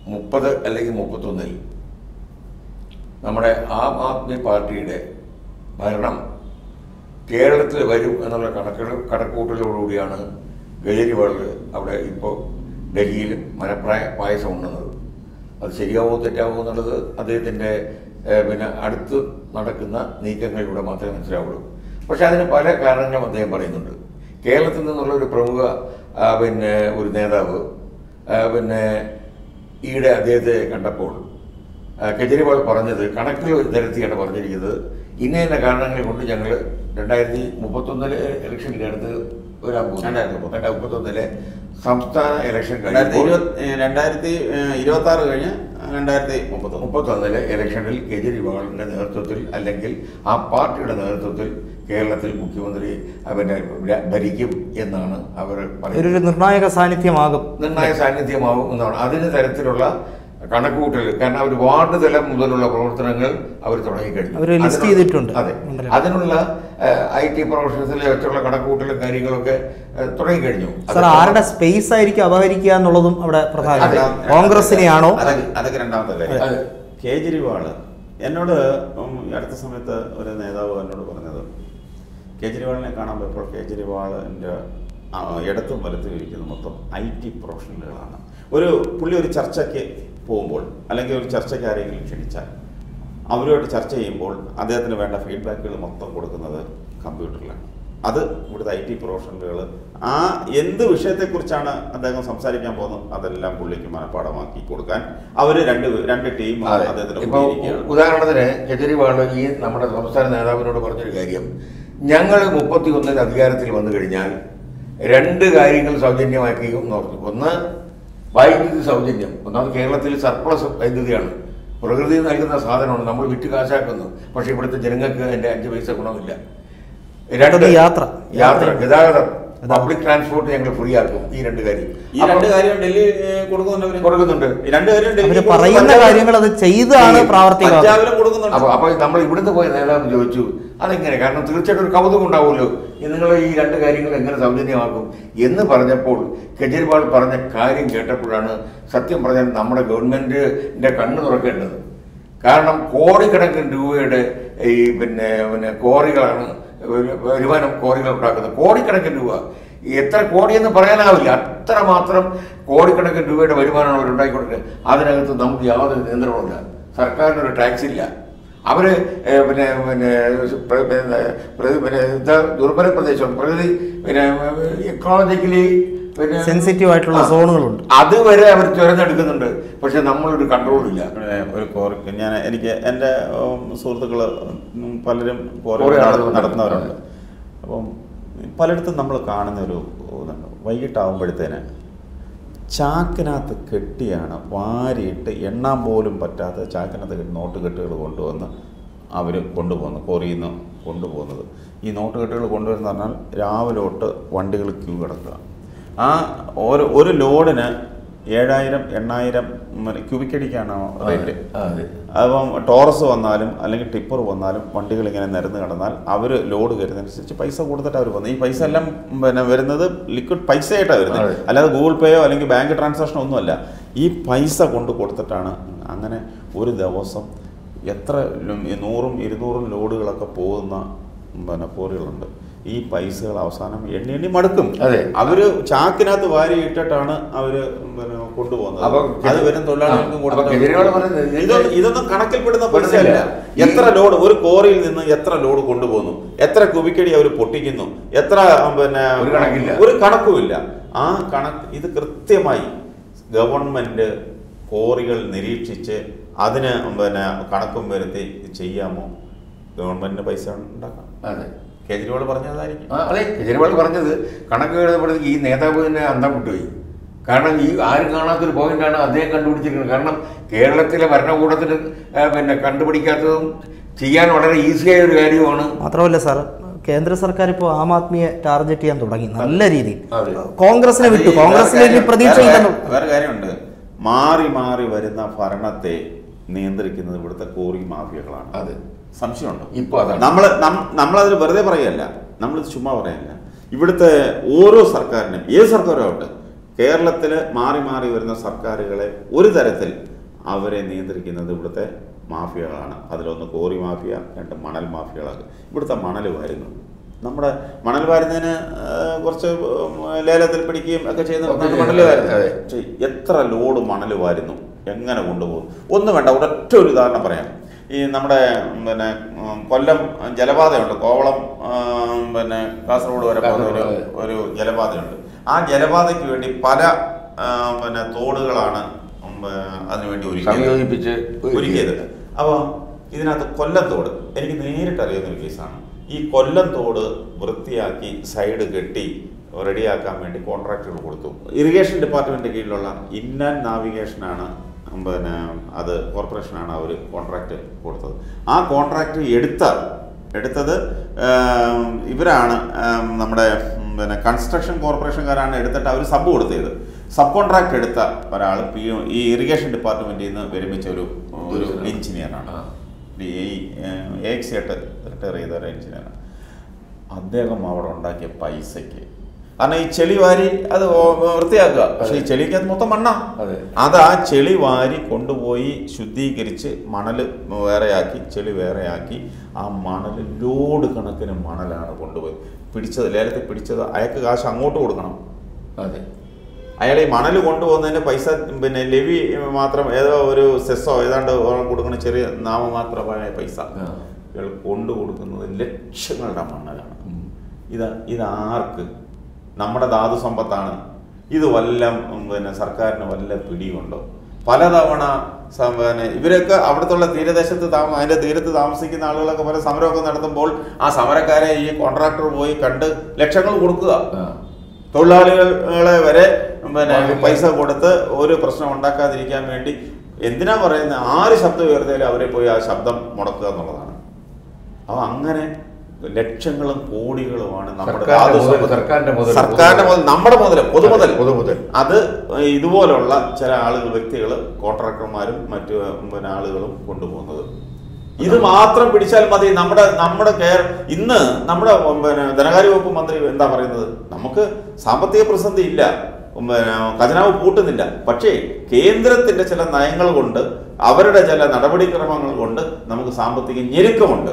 മുപ്പത് അല്ലെങ്കിൽ മുപ്പത്തൊന്നിൽ നമ്മുടെ ആം ആദ്മി പാർട്ടിയുടെ ഭരണം കേരളത്തിൽ വരും എന്നുള്ള കണക്കുകൾ കണക്കൂട്ടലോടുകൂടിയാണ് കെജ്രിവാൾ അവിടെ ഇപ്പോൾ ഡൽഹിയിൽ മനപ്രായ പായസം ഉണ്ണുന്നത് അത് ശരിയാവോ തെറ്റാവോ എന്നുള്ളത് അദ്ദേഹത്തിൻ്റെ ഏഹ്, പിന്നെ അടുത്ത് നടക്കുന്ന നീക്കങ്ങളിലൂടെ മാത്രമേ മനസ്സിലാവുള്ളൂ പക്ഷെ അതിന് പല കാരണങ്ങളും അദ്ദേഹം പറയുന്നുണ്ട് കേരളത്തിൽ നിന്നുള്ള ഒരു പ്രമുഖ ആ, പിന്നെ ഒരു നേതാവ് ആ, പിന്നെ ഈയിടെ അദ്ദേഹത്തെ കണ്ടപ്പോൾ ആ, കെജ്രിവാൾ പറഞ്ഞത് കണക്കുകൾ നിരത്തിയാണ് പറഞ്ഞിരിക്കുന്നത് ഇന്ന ഇന്ന കാരണങ്ങൾ കൊണ്ട് ഞങ്ങൾ രണ്ടായിരത്തി മുപ്പത്തൊന്നിലെ ഇലക്ഷനിൽ അടുത്ത് വരാൻ പോകുന്നു രണ്ടായിരത്തി മുപ്പത്തൊന്ന്. രണ്ടായിരത്തി മുപ്പത്തൊന്നിലെ സംസ്ഥാന ഇലക്ഷൻ രണ്ടായിരത്തി കഴിയുമ്പോൾ ഇരുപത്തി രണ്ടായിരത്തി ഇരുപത്തി ആറ് കഴിഞ്ഞ് രണ്ടായിരത്തി മുപ്പത്തൊന്ന് മുപ്പത്തൊന്നിലെ ഇലക്ഷനിൽ കെജ്രിവാളിന്റെ നേതൃത്വത്തിൽ അല്ലെങ്കിൽ ആ പാർട്ടിയുടെ നേതൃത്വത്തിൽ കേരളത്തിൽ മുഖ്യമന്ത്രി അവനെ ഭരിക്കും എന്നാണ് അവർ പറയുന്നത് ഒരു നിർണായക സാന്നിധ്യമാകും നിർണായക സാന്നിധ്യമാവും എന്നാണ് അതിന് തരത്തിലുള്ള കണക്കുകൂട്ടൽ കാരണം അവർ വാർഡ് തലം മുതലുള്ള പ്രവർത്തനങ്ങൾ അവർ തുടങ്ങിക്കഴിഞ്ഞു അവര് ലിസ്റ്റ് അതിനുള്ള- ചെയ്തിട്ടുണ്ട്. അതെ മണ്ഡലം. അതിനുള്ള ഐ ടി പ്രൊഫഷൻസിലെ വെച്ചുള്ള കണക്കുകൂട്ടലും കാര്യങ്ങളൊക്കെ ഏഹ്, തുടങ്ങിക്കഴിഞ്ഞു സാർ ആരുടെ സ്പേസ് ആയിരിക്കും അപഹരിക്കുക എന്നുള്ളതും അവിടെ പ്രധാനമാണ് അതെ. കോൺഗ്രസിനെയാണോ അതൊക്കെ അതൊക്കെ രണ്ടാമത്തെ കാര്യം അതെ. കേജ്രിവാള് എന്നോട് ഉം, ഈ അടുത്ത സമയത്ത് ഒരു നേതാവ് എന്നോട് പറഞ്ഞത് കേജ്രിവാളിനെ കാണാൻ പോയപ്പോൾ കേജ്രിവാളിൻ്റെ ആ, ഇടത്തും വലത്തും ഇരിക്കുന്ന മൊത്തം ഐ ടി പ്രൊഫഷണലുകളാണ് ഒരു പുള്ളി ഒരു ചർച്ചയ്ക്ക് പോകുമ്പോൾ അല്ലെങ്കിൽ ഒരു ചർച്ചയ്ക്ക് ആരെങ്കിലും ക്ഷണിച്ചാൽ അവരുമായിട്ട് ചർച്ച ചെയ്യുമ്പോൾ അദ്ദേഹത്തിന് വേണ്ട ഫീഡ്ബാക്കുകൾ മൊത്തം കൊടുക്കുന്നത് കമ്പ്യൂട്ടറിലാണ് അത് ഇവിടുത്തെ ഐ ടി പ്രൊഫഷണലുകൾ ആ എന്ത് വിഷയത്തെക്കുറിച്ചാണ് അദ്ദേഹം സംസാരിക്കാൻ പോകുന്നത് അതെല്ലാം പുള്ളിക്ക് മനഃപ്പാടമാക്കി കൊടുക്കാൻ അവർ രണ്ട് രണ്ട് ടീം അതെ. അദ്ദേഹത്തിന് ഇപ്പൊ ഉപയോഗിക്കുകയാണ്. ഉദാഹരണത്തിന് കെജ്രിവാൾ ഈ നമ്മുടെ സംസ്ഥാന നേതാവിനോട് പറഞ്ഞൊരു കാര്യം ഞങ്ങൾ മുപ്പത്തി ഒന്നിൽ അധികാരത്തിൽ വന്നു കഴിഞ്ഞാൽ രണ്ട് കാര്യങ്ങൾ സൗജന്യമാക്കി എന്ന് പറഞ്ഞു ഒന്ന് വൈദ്യുതി സൗജന്യം ഒന്നാമത് കേരളത്തിൽ സർപ്ലസ് വൈദ്യുതിയാണ് പ്രകൃതി നൽകുന്ന സാധനമാണ് നമ്മൾ വിറ്റ് കാശാക്കുന്നു പക്ഷെ ഇവിടുത്തെ ജനങ്ങൾക്ക് അതിന്റെ അഞ്ച് പൈസ ഗുണമില്ല അത് യാത്ര. യാത്ര ഗതാഗതം പബ്ലിക് ട്രാൻസ്പോർട്ട് ഞങ്ങൾ ഫ്രീ ആക്കും ഈ രണ്ട് കാര്യം ഈ രണ്ട് കാര്യം ഡൽഹി ഏഹ്, കൊടുക്കുന്നുണ്ട് അവര്. കൊടുക്കുന്നുണ്ട്. ഈ രണ്ട് കാര്യം ഡൽഹി അവര് കൊടുക്കുന്നുണ്ട്. പറയുന്ന കാര്യങ്ങൾ അത് ചെയ്താണ് ഈ പ്രാവർത്തികമാക്കുന്നത് പഞ്ചാബിലും കൊടുക്കുന്നുണ്ട് അപ്പൊ അപ്പൊ നമ്മൾ ഇവിടുന്ന് പോയ നേതാവ് ചോദിച്ചു അതെങ്ങനെ കാരണം തീർച്ചയായിട്ടും ഒരു കൗതുകം ഉണ്ടാവുമല്ലോ നിങ്ങൾ ഈ രണ്ട് കാര്യങ്ങൾ എങ്ങനെ സൗജന്യമാക്കും എന്ന് പറഞ്ഞപ്പോൾ കെജ്രിവാൾ പറഞ്ഞ കാര്യം കേട്ടപ്പോഴാണ് സത്യം പറഞ്ഞാൽ നമ്മുടെ ഗവൺമെന്റിന്റെ കണ്ണ് തുറക്കേണ്ടത് കാരണം കോടിക്കണക്കിന് രൂപയുടെ ഈ പിന്നെ പിന്നെ കോറികളാണ് ഒരു വരുമാനം കോറികൾ ഉണ്ടാക്കുന്നത് കോടിക്കണക്കിന് രൂപ എത്ര കോടിയെന്ന് പറയാനാവില്ല അത്ര മാത്രം കോടിക്കണക്കിന് രൂപയുടെ വരുമാനമാണ് അവർ ഉണ്ടാക്കിക്കൊണ്ടിരിക്കുന്നത് അതിനകത്ത് നമുക്ക് യാതൊരു നിയന്ത്രണമില്ല സർക്കാരിനൊരു ടാക്സ് ഇല്ല അവര് ഏഹ്, പിന്നെ പിന്നെ പ്ര- പിന്നെ പ്ര- പിന്നെ ഇത് ദുർബല പ്രദേശം പ്രകൃതി പിന്നെ എക്കോളജിക്കലി പിന്നെ സെൻസിറ്റീവ് ആയിട്ടുള്ള ആ. സോണുകളുണ്ട് അതുവരെ അവർ തുരന്നെടുക്കുന്നുണ്ട് പക്ഷെ നമ്മളൊരു കൺട്രോളില്ല ഇവിടെ ഒരു കോറി ഞാൻ എനിക്ക് എൻ്റെ സുഹൃത്തുക്കൾ പലരും കോറി കോറി നട- നടത്തുന്നുണ്ട്. നടത്തുന്നവരുണ്ട് അപ്പം പലയിടത്തും നമ്മൾ കാണുന്ന ഒരു ഇതുണ്ട് വൈകിട്ടാവുമ്പോഴത്തേന് ചാക്കിനകത്ത് കെട്ടിയാണ് വാരിയിട്ട് എണ്ണാൻ പോലും പറ്റാത്ത ചാക്കിനകത്ത് കെട്ടി നോട്ട് കെട്ടുകൾ കൊണ്ടുവന്ന് അവർ കൊണ്ടുപോകുന്നു കോറിയിൽ നിന്ന് കൊണ്ടുപോകുന്നത് ഈ നോട്ട് കെട്ടുകൾ കൊണ്ടുവരുന്ന പറഞ്ഞാൽ രാവിലെ തൊട്ട് വണ്ടികൾ ക്യൂ കിടക്കുക ആ ഓരോ ഒരു ലോഡിന് ഏഴായിരം എണ്ണായിരം ക്യൂബിക് അടിക്കാണ് റേറ്റ് അതെ. അപ്പം ടോറസ് വന്നാലും അല്ലെങ്കിൽ ടിപ്പർ വന്നാലും വണ്ടികൾ ഇങ്ങനെ നിരന്ന് കിടന്നാൽ അവർ ലോഡ് കയറുന്നതനുസരിച്ച് പൈസ കൊടുത്തിട്ട് അവർ വന്നത് ഈ പൈസ എല്ലാം പിന്നെ വരുന്നത് ലിക്വിഡ് പൈസ ആയിട്ടാണ് വരുന്നത് അതെ. അല്ലാതെ ഗൂഗിൾ പേയോ അല്ലെങ്കിൽ ബാങ്ക് ട്രാൻസാക്ഷനോ ഒന്നുമല്ല ഈ പൈസ കൊണ്ട് കൊടുത്തിട്ടാണ് അങ്ങനെ ഒരു ദിവസം എത്ര ലും- ഈ നൂറും ഇരുന്നൂറും ലോഡുകളൊക്കെ പോകുന്ന പിന്നെ കോറികളുണ്ട് ഈ പൈസകൾ അവസാനം എണ്ണി എണ്ണി മടുക്കും അതെ. അവര് ചാക്കിനകത്ത് വാരി ഇട്ടിട്ടാണ് അവര് പിന്നെ കൊണ്ടുപോകുന്നത് അപ്പൊ അത് വരും തൊഴിലാളികൾക്കും ആ, അപ്പൊ കെജ്രിവാൾ പറയുന്നത് ഇതിന്റെ- ഇതൊന്നും ഇതൊന്നും കണക്കിൽപ്പെടുന്ന പൈസ പെടുന്നില്ല. അല്ല എത്ര ലോഡ് ഒരു കോറിയിൽ നിന്ന് എത്ര ലോഡ് കൊണ്ടുപോകുന്നു എത്ര കുബിക്കടി അവർ പൊട്ടിക്കുന്നു എത്ര ഉം, പിന്നെ ഒരു കണക്കില്ല. ഒരു കണക്കുമില്ല ആ കണക്ക് ഇത് കൃത്യമായി ഗവൺമെന്റ് കോറികൾ നിരീക്ഷിച്ച് അതിന് പിന്നെ കണക്കും വരുത്തി ഇത് ചെയ്യാമോ ഗവൺമെന്റിന് പൈസ ഉണ്ടാക്കാം അതെ കേജ്രിവാൾ പറഞ്ഞതായിരിക്കും ആ, അതെ കെജ്രിവാൾ പറഞ്ഞത് കണക്ക് എഴുതപ്പെടുന്നത് ഈ നേതാവ് തന്നെ അന്തം വിട്ടുപോയി കാരണം ഈ ആരും കാണാത്തൊരു പോയിന്റാണ് അദ്ദേഹം കണ്ടുപിടിച്ചിരിക്കുന്നത് കാരണം കേരളത്തിലെ ഭരണകൂടത്തിന് ആ, പിന്നെ കണ്ടുപിടിക്കാത്തതും ചെയ്യാൻ വളരെ ഈസിയായ ഒരു കാര്യമാണ് മാത്രമല്ല സാർ കേന്ദ്ര സർക്കാർ ഇപ്പോൾ ആം ആദ്മിയെ ടാർഗറ്റ് ചെയ്യാൻ തുടങ്ങി നല്ല രീതിയിൽ അതെ. കോൺഗ്രസിനെ വിട്ടു അത് ഈ കോൺഗ്രസിന് വേറെ ഇനി കാര്യം- പ്രതീക്ഷയില്ലെന്ന് വേറെ- വേറെ കാര്യമുണ്ട് മാറി മാറി വരുന്ന ഭരണത്തെ നിയന്ത്രിക്കുന്നത് ഇവിടുത്തെ കോറി മാഫിയകളാണ് അതെ. സംശയമുണ്ടോ ഇപ്പൊ അതാണ്. നമ്മൾ നമ്മളതിൽ വെറുതെ പറയല്ല നമ്മളിത് ചുമ്മാ പറയല്ല ഇവിടുത്തെ ഓരോ സർക്കാരിനും ഏത് സർക്കാരും ആവട്ടെ കേരളത്തിൽ മാറി മാറി വരുന്ന സർക്കാരുകളെ ഒരു തരത്തിൽ അവരെ നിയന്ത്രിക്കുന്നത് ഇവിടുത്തെ മാഫിയകളാണ് അതിലൊന്ന് കോറി മാഫിയ രണ്ട് മണൽ മാഫിയകളാണ് ഇവിടുത്തെ മണൽ വാരുന്നു നമ്മുടെ മണൽ വാരുന്നതിന് ആ, കുറച്ച് ഉം, ലേലത്തിൽ പിടിക്കുകയും ഒക്കെ ചെയ്യുന്ന ഒക്കെ മണൽ ചെയ്യുന്നു. വാരുന്നു അതെ. പക്ഷേ എത്ര ലോഡ് മണൽ വാരുന്നു എങ്ങനെ കൊണ്ടുപോകും ഒന്നും വേണ്ട ഒരൊറ്റ ഒരു ഉദാഹരണം പറയാം ഈ നമ്മുടെ ഉം, പിന്നെ ഉം, കൊല്ലം ജലപാതയുണ്ട് കോവളം ഉം, പിന്നെ കാസർഗോഡ് വരെ പോകുന്ന ഒരു കാസർഗോഡ്, ഒരു ജലപാതയുണ്ട് ആ ജലപാതയ്ക്ക് വേണ്ടി പല ആ, പിന്നെ തോടുകളാണ് ഉം, പിന്നെ അതിനുവേണ്ടി ഒരുക്കിയത് സംയോജിപ്പിച്ച് ഒരുക്കിയത് അപ്പോൾ ഇതിനകത്ത് കൊല്ലം തോട് എനിക്ക് നേരിട്ട് അറിയുന്ന ഒരു കേസാണ് ഈ കൊല്ലം തോട് വൃത്തിയാക്കി സൈഡ് കെട്ടി റെഡിയാക്കാൻ വേണ്ടി കോൺട്രാക്റ്റുകൾ കൊടുത്തു ഇറിഗേഷൻ ഡിപ്പാർട്ട്മെൻറ്റ് കീഴിലുള്ള ഇൻലാൻഡ് നാവിഗേഷനാണ് പിന്നെ അത് കോർപ്പറേഷനാണ് അവർ കോൺട്രാക്റ്റ് കൊടുത്തത് ആ കോൺട്രാക്റ്റ് എടുത്ത എടുത്തത് ആം, ഇവരാണ് ആം, നമ്മുടെ ഉം, പിന്നെ കൺസ്ട്രക്ഷൻ കോർപ്പറേഷൻകാരാണ് എടുത്തിട്ട് അവർ സബ് കൊടുത്തത് സബ് കോൺട്രാക്ട് എടുത്ത ഒരാൾ പി ഈ ഇറിഗേഷൻ ഡിപ്പാർട്ട്മെന്റിൽ നിന്ന് വിരമിച്ച ഒരു ഒരു എഞ്ചിനീയറാണ് ആ. ഈ എ എക്സ് ആയിട്ട് റിട്ടയർ ചെയ്ത ഒരു എഞ്ചിനീയറാണ് അദ്ദേഹം അവിടെ ഉണ്ടാക്കിയ പൈസയ്ക്ക് കാരണം ഈ ചെളി വാരി അത് ഓ- വൃത്തിയാക്കുക പക്ഷെ ഈ ചെളിക്ക് അത് മൊത്തം മണ്ണാ അതെ. അത് ആ ചെളി വാരി കൊണ്ടുപോയി ശുദ്ധീകരിച്ച് മണൽ വേറെയാക്കി ചെളി വേറെയാക്കി ആ മണൽ ലോഡ് കണക്കിന് മണലാണ് കൊണ്ടുപോയി പിടിച്ചത് ലേലത്തിൽ പിടിച്ചത് അയാൾക്ക് കാശ് അങ്ങോട്ട് കൊടുക്കണം അതെ അയാൾ ഈ മണൽ കൊണ്ടുപോകുന്നതിന്റെ പൈസ പിന്നെ ലെവി മാത്രം ഏതോ ഒരു സെസ്സോ ഏതാണ്ട് കൊടുക്കുന്ന ചെറിയ നാമമാത്രമായ പൈസ ആ. ഇയാൾ കൊണ്ടു കൊടുക്കുന്നത് ലക്ഷങ്ങളുടെ മണലാണ് ഉം. ഇത് ഇതാർക്ക് നമ്മുടെ ധാതു സമ്പത്താണ് ഇത് വല്ല ഉം, പിന്നെ സർക്കാരിന് വല്ല പിടിയുണ്ടോ പലതവണ സ- പിന്നെ ഇവരൊക്കെ അവിടുത്തെ തീരദേശത്ത് താമ അതിന്റെ തീരത്ത് താമസിക്കുന്ന ആളുകളൊക്കെ പല സമരമൊക്കെ നടത്തുമ്പോൾ ആ സമരക്കാരെ ഈ കോൺട്രാക്ടർ പോയി കണ്ട് ലക്ഷങ്ങൾ കൊടുക്കുക ആ. തൊഴിലാളികളെ വരെ പിന്നെ വളരെ പൈസ കൊടുത്ത് ഒരു പ്രശ്നം ഉണ്ടാക്കാതിരിക്കാൻ വേണ്ടി എന്തിനാ പറയുന്നത് ആര് ശബ്ദം ഉയർത്തിയാലും അവരെ പോയി ആ ശബ്ദം മുടക്കുക എന്നുള്ളതാണ് അപ്പൊ അങ്ങനെ ലക്ഷങ്ങളും കോടികളുമാണ് നമ്മുടെ സർക്കാരിന്റെ ധാതു മുതൽ, സമ്പത്ത്. സർക്കാരിന്റെ മുതൽ, സർക്കാരിന്റെ മുതൽ നമ്മുടെ മുതൽ പൊതുമുതൽ അതെ, പൊതുമുതൽ. അത് ഇതുപോലുള്ള ചില ആളുകൾ വ്യക്തികൾ കോൺട്രാക്ടർമാരും മറ്റു പിന്നെ ആളുകളും കൊണ്ടുപോകുന്നത് ഇത് മാത്രം പിടിച്ചാൽ മതി നമ്മുടെ നമ്മുടെ കെയർ ഇന്ന് നമ്മുടെ പിന്നെ ധനകാര്യ വകുപ്പ് മന്ത്രി എന്താ പറയുന്നത് നമുക്ക് സാമ്പത്തിക പ്രതിസന്ധി ഇല്ല പിന്നെ ഖജനാവ് പൂട്ടുന്നില്ല പക്ഷേ കേന്ദ്രത്തിന്റെ ചില നയങ്ങൾ കൊണ്ട് അവരുടെ ചില നടപടിക്രമങ്ങൾ കൊണ്ട് നമുക്ക് സാമ്പത്തിക ഞെരുക്കമുണ്ട്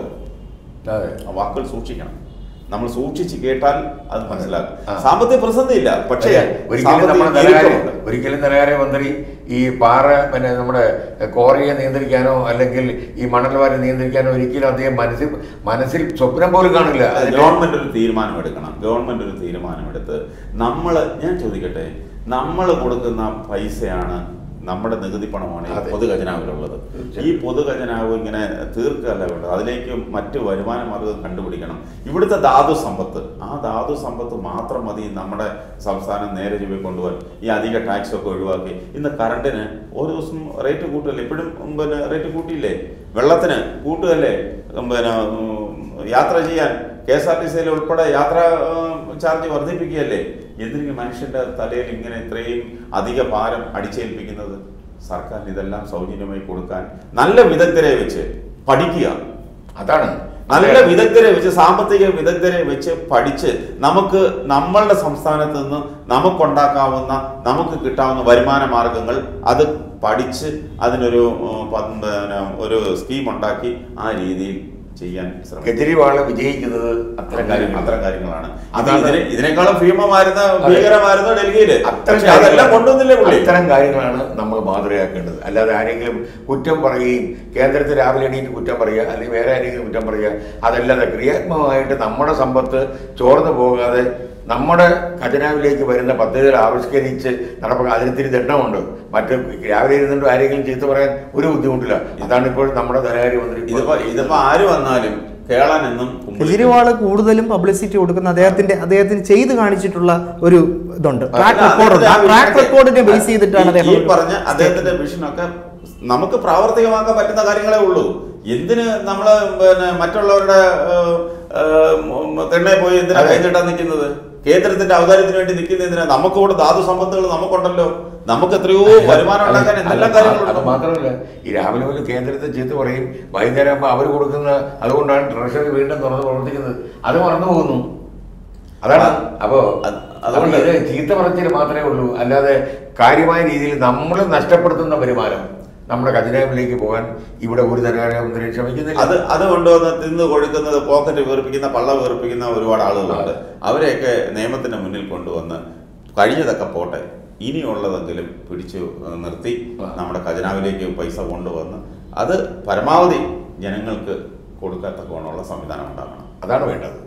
അതെ ആ വാക്കുകൾ സൂക്ഷിക്കണം നമ്മൾ സൂക്ഷിച്ച് കേട്ടാൽ അത് മനസ്സിലാകും ആ. സാമ്പത്തിക പ്രതിസന്ധി ഇല്ല പക്ഷേ ഒരിക്കലും സാമ്പത്തിക നമ്മുടെ ധനകാര്യ ഞെരുക്കമുണ്ട് ഒരിക്കലും ധനകാര്യ മന്ത്രി ഈ പാറ പിന്നെ നമ്മുടെ കോറിയെ നിയന്ത്രിക്കാനോ അല്ലെങ്കിൽ ഈ മണൽ വാരി നിയന്ത്രിക്കാനോ ഒരിക്കലും അദ്ദേഹം മനസ്സിൽ മനസ്സിൽ സ്വപ്നം പോലും കാണില്ല അതിന് ഗവൺമെന്റ് ഒരു തീരുമാനം എടുക്കണം ഗവൺമെന്റ് ഒരു തീരുമാനമെടുത്ത് നമ്മൾ ഞാൻ ചോദിക്കട്ടെ നമ്മൾ കൊടുക്കുന്ന പൈസയാണ് നമ്മുടെ നികുതി പണമാണ് ഈ അതെ. പൊതുഖജനാവിലുള്ളത് ഈ തീർച്ചയായും. പൊതുഖജനാവ് ഇങ്ങനെ തീർക്കല്ല വേണ്ടത് അതിലേക്ക് മറ്റ് വരുമാന മാർഗം കണ്ടുപിടിക്കണം ഇവിടുത്തെ ധാതു സമ്പത്ത് ആ ധാതു സമ്പത്ത് മാത്രം മതി നമ്മുടെ സംസ്ഥാനം നേരെ ചൊവ്വേ കൊണ്ടുപോകാൻ ഈ അധിക ടാക്സ് ഒക്കെ ഒഴിവാക്കി ഇന്ന് കറണ്ടിന് ഓരോ ദിവസം റേറ്റ് കൂട്ടുകയല്ലേ ഇപ്പോഴും ഉം, പിന്നെ റേറ്റ് കൂട്ടിയില്ലേ വെള്ളത്തിന് കൂട്ടുകയല്ലേ ഉം, പിന്നെ ഉം, യാത്ര ചെയ്യാൻ കെ എസ് ആർ ടി സിയിൽ ഉൾപ്പെടെ യാത്രാ ഉം, ചാർജ് വർദ്ധിപ്പിക്കുകയല്ലേ എന്തിനു മനുഷ്യന്റെ തലയിൽ ഇങ്ങനെ ഇത്രയും അധിക ഭാരം അടിച്ചേൽപ്പിക്കുന്നത് സർക്കാരിന് ഇതെല്ലാം സൗജന്യമായി കൊടുക്കാൻ നല്ല വിദഗ്ധരെ വെച്ച് പഠിക്കുക അതാണ് നല്ല വിദഗ്ധരെ വെച്ച് സാമ്പത്തിക വിദഗ്ധരെ വെച്ച് പഠിച്ച് നമുക്ക് നമ്മളുടെ സംസ്ഥാനത്ത് നിന്ന് നമുക്കുണ്ടാക്കാവുന്ന നമുക്ക് കിട്ടാവുന്ന വരുമാന മാർഗങ്ങൾ അത് പഠിച്ച് അതിനൊരു ഉം, പ- പിന്നെ ഒരു സ്കീം ഉണ്ടാക്കി ആ രീതിയിൽ ചെയ്യാൻ ശ്രമിക്കും കെജ്രിവാൾ വിജയിക്കുന്നത് അത്തരം കാര്യങ്ങൾ അത്തരം കാര്യങ്ങളാണ് ഇത് അതാണ് ഇതിനെ ഇതിനേക്കാളും ഭീമമായിരുന്ന അതെ. ഭീകരമായിരുന്ന ഡൽഹിയില് അത്തരം പക്ഷെ അതെല്ലാം കൊണ്ടുവന്നില്ലേ പുള്ളി അത്തരം കാര്യങ്ങളാണ് നമ്മൾ മാതൃകയാക്കേണ്ടത് അല്ലാതെ ആരെങ്കിലും കുറ്റം പറയുകയും കേന്ദ്രത്തിൽ രാവിലെ എണീറ്റ് കുറ്റം പറയുക അല്ലെങ്കിൽ വേറെ ആരെങ്കിലും കുറ്റം പറയുക അതല്ലാതെ ക്രിയാത്മകമായിട്ട് നമ്മുടെ സമ്പത്ത് ചോർന്നു പോകാതെ നമ്മുടെ ഖജനാവിലേക്ക് വരുന്ന പദ്ധതികൾ ആവിഷ്കരിച്ച് നടപ്പാക്കുക അതിന് ഇത്തിരി ദണ്ഡമുണ്ട് മറ്റ് രാവിലെ ഇരുന്നിട്ട് ആരെങ്കിലും ചീത്ത പറയാൻ ഒരു ബുദ്ധിമുട്ടില്ല അതാണ് ഇപ്പോൾ നമ്മുടെ ധനകാര്യമന്ത്രി ഇപ്പോൾ ഇതിപ്പോ ഇതിപ്പോ ആര് വന്നാലും കേളൻ എന്നും കുമ്പിളിക്കും. കെജ്രിവാൾ കൂടുതലും പബ്ലിസിറ്റി കൊടുക്കുന്ന അദ്ദേഹത്തിന്റെ അദ്ദേഹത്തിന് ചെയ്ത് കാണിച്ചിട്ടുള്ള ഒരു ഇതുണ്ട് ട്രാക്ക് അല്ല, റെക്കോർഡ് ഉണ്ട് ആ അദ്ദേഹത്തിന്റെ ട്രാക്ക് റെക്കോർഡിനെ ബേസ് ചെയ്തിട്ടാണ് ഈ- അദ്ദേഹം ഈ പറഞ്ഞ അദ്ദേഹത്തിന്റെ വിഷനൊക്കെ നമുക്ക് പ്രാവർത്തികമാക്കാൻ പറ്റുന്ന കാര്യങ്ങളേ ഉള്ളൂ എന്തിന് നമ്മള് പിന്നെ മറ്റുള്ളവരുടെ തെണ്ണെ പോയി എന്തിനാ അതെ. കൈനീട്ടാൻ നിൽക്കുന്നത് കേന്ദ്രത്തിന്റെ ഔദാര്യത്തിന് വേണ്ടി നിൽക്കുന്ന എന്തിനാ നമുക്ക് ഇവിടെ ധാതു സമ്പത്തുകൾ നമുക്കുണ്ടല്ലോ നമുക്ക് എത്രയോ വരുമാനം ഉണ്ടാക്കാൻ അല്ല, എന്തെല്ലാം അത് കാര്യങ്ങളുണ്ട് മാത്രമല്ല ഈ രാവിലെ മുതൽ കേന്ദ്രത്തെ ചീത്ത പറയും വൈകുന്നേരം ആകുമ്പോൾ അവർ കൊടുക്കുന്ന അതുകൊണ്ടാണ് ട്രഷറി വീണ്ടും തുറന്ന് പ്രവർത്തിക്കുന്നത് അത് മറന്നു പോകുന്നു അതാണ് അപ്പോ അത് അതുകൊണ്ട് അതുകൊണ്ട് ഇത് ചീത്ത പറച്ചിൽ മാത്രമേ ഉള്ളൂ അല്ലാതെ കാര്യമായ രീതിയിൽ നമ്മൾ നഷ്ടപ്പെടുത്തുന്ന വരുമാനം നമ്മുടെ ഖജനാവിലേക്ക് പോകാൻ ഇവിടെ ഒരു ധനകാര്യമന്ത്രി ശ്രമിക്കുന്നില്ല അത് അത് കൊണ്ടുവന്ന് തിന്ന് കൊടുക്കുന്നത് പോക്കറ്റ് വീർപ്പിക്കുന്ന പള്ള വീർപ്പിക്കുന്ന ഒരുപാട് ആളുകളുണ്ട് അവരെയൊക്കെ നിയമത്തിന്റെ മുന്നിൽ കൊണ്ടുവന്ന് കഴിഞ്ഞതൊക്കെ പോട്ടെ ഇനിയുള്ളതെങ്കിലും പിടിച്ചു ഏഹ്, നിർത്തി ആ. നമ്മുടെ ഖജനാവിലേക്ക് പൈസ കൊണ്ടുവന്ന് അത് പരമാവധി ജനങ്ങൾക്ക് കൊടുക്കത്തക്കവണ്ണമുള്ള സംവിധാനം ഉണ്ടാക്കണം അതാണ് വേണ്ടത്